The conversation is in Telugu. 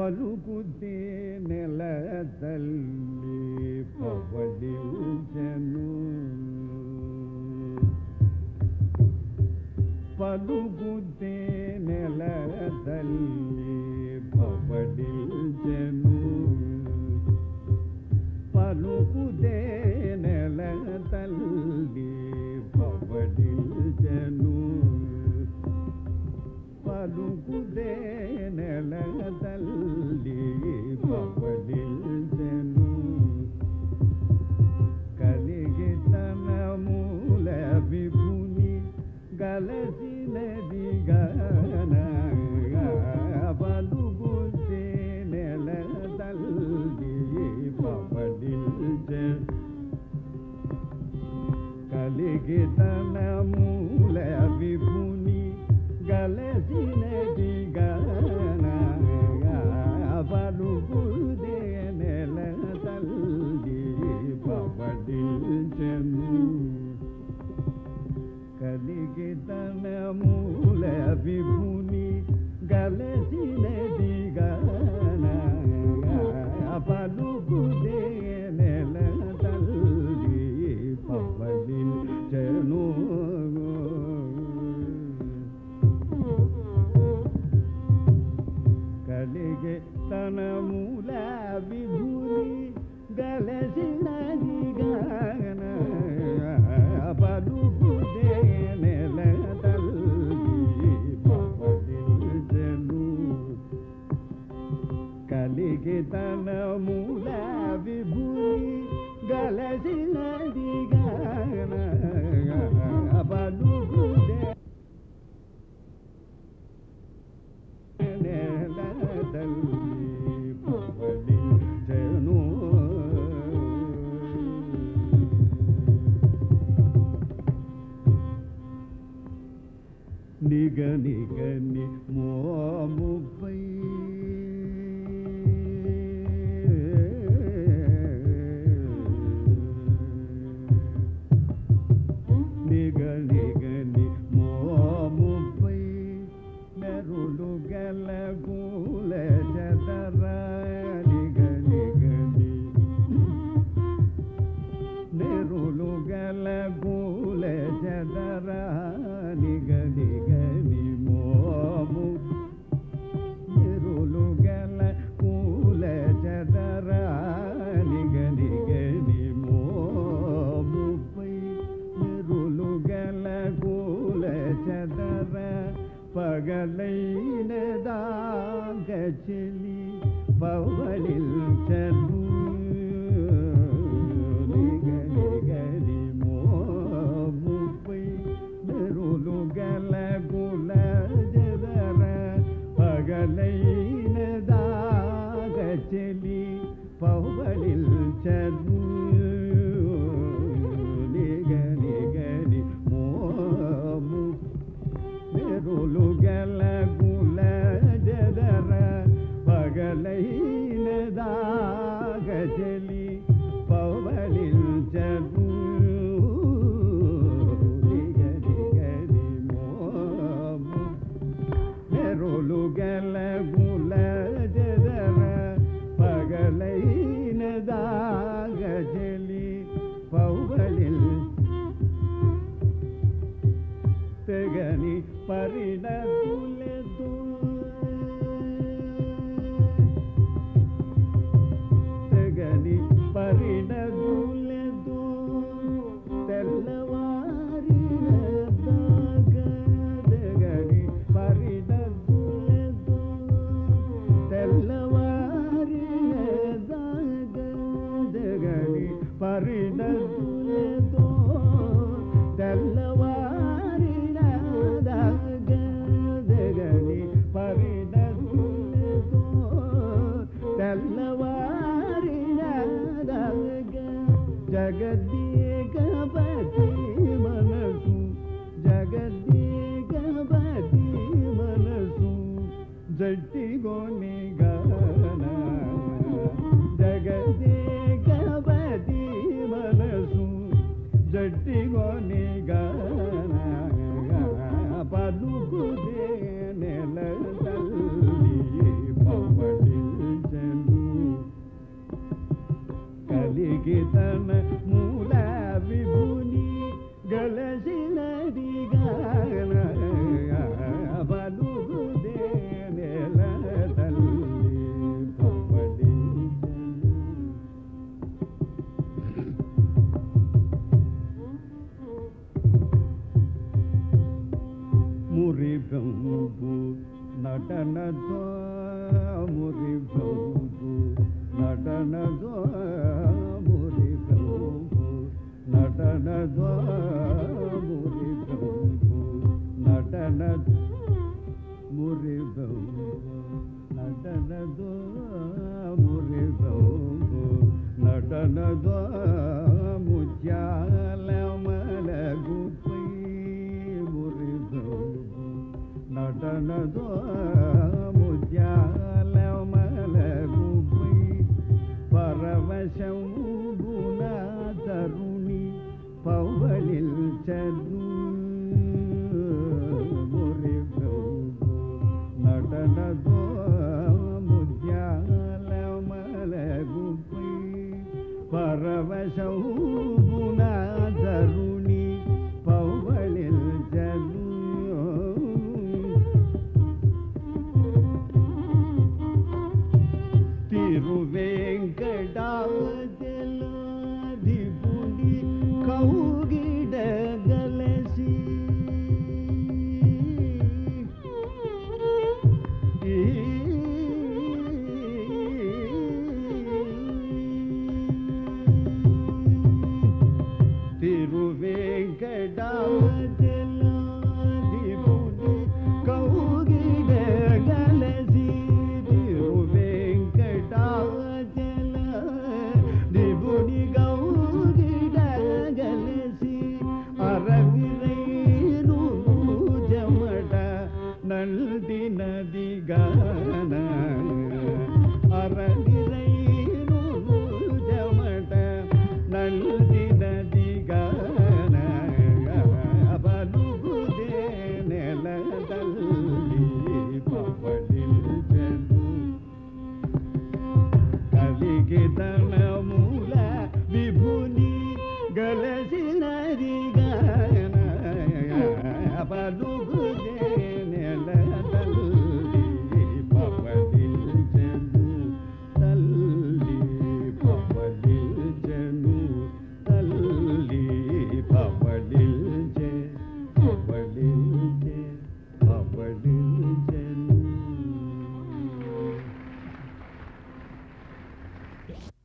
పలుకుతే నెల తల్లి పవడించను పలుకుతే నెల తల్లి పవడించను పలుకుతే నెల తల్లి పవడించను పలుకుదే నెల తల్లి పవడించెను కలిగి తన మూల విభుని గలసినది గన పలుకుతే నెల తల్లి పవడించెను కలిగి తన మూల విభుని గలసినది గన పలుకుదే నెల తల్లి పవడించెను కలిగి తన మూల విభుని గలసినది గన పలుకుదే నెల తల్లి పవడించెను కలిగే తన మూల విభూని గలసినది గాన పలుకుదే నెల తల్లి పవడించెను కలిగి తన మూల విభూని గలసినది గాన పలుకుదే నెలదల్లి పవడించెను. నిగ నిగని మోముపై నిగ నిగని మోముపై మెరులు గలగూల జదర నిగ నిగని నెరులు గలగూల జదర నిగ నిగని మోము నెరులు గల కూల జదర నిగ నిగని మోముపై నెరులు గల కూల చదర పగలైన దాగచలి పవళిల్చను నిగని గని మోముపై నెరులు గల గుల జదర పగలైన దాగచలి పవళిల్చను నిగని గని మోము మెరులు గల గుల జదర పగలైన దాగచలి పవళించను నిగని గని మోము మెరులు గల గుల జదర పగలైన దాగచలి పౌబలిల్ తెగని పరిణతులెదు తెగని పరిణతులెదు తెల్లవారిన దాగ తెగని పరిణతులెదు తెల్లవారిన దాగ తెగని పరిణతులెదు తెల్లవారిన దాగ తెగని గలసినది గాన పలుకుదే నెల తల్లి పవ్వడించెను. మురిపెంపు నటనతో మురిపెంపు నటనతో మురిపెంపు నటనతో మురిపెంపు నటన మురిపెంపు నటనతో మురిపెంపు నటనతో ముత్యాల మలగుపై మురిపెంపు నటనతో ముత్యాల మలగుపై పరవశమున తరుణి పౌవళిల్చను మురిపెంపు నటనతో ముత్యాల మలగుపై పరవశమున తరుణి పౌవళిల్చను తిరువేంకటాచలాధిపుని కౌగిడగలసి తిరువేంకటాచలాధిపుని కౌగిడగలసి తిరువేంకటాచలాధిపుని కౌగిడగలసి అరవిరైను జమట నల్ది నది గాన అరవిరైను జమట నల్ది నది గాన బలుగుదే నెల తల్లి పవడిల్చెను కలిగి తన మూల విభుని గలసినది గాన పలుగుదే నెల తల్లి పవడిల్చెను తల్లి పవడిల్చెను తల్లి పవడిల్చె పవడిల్చె పవడిల్చెను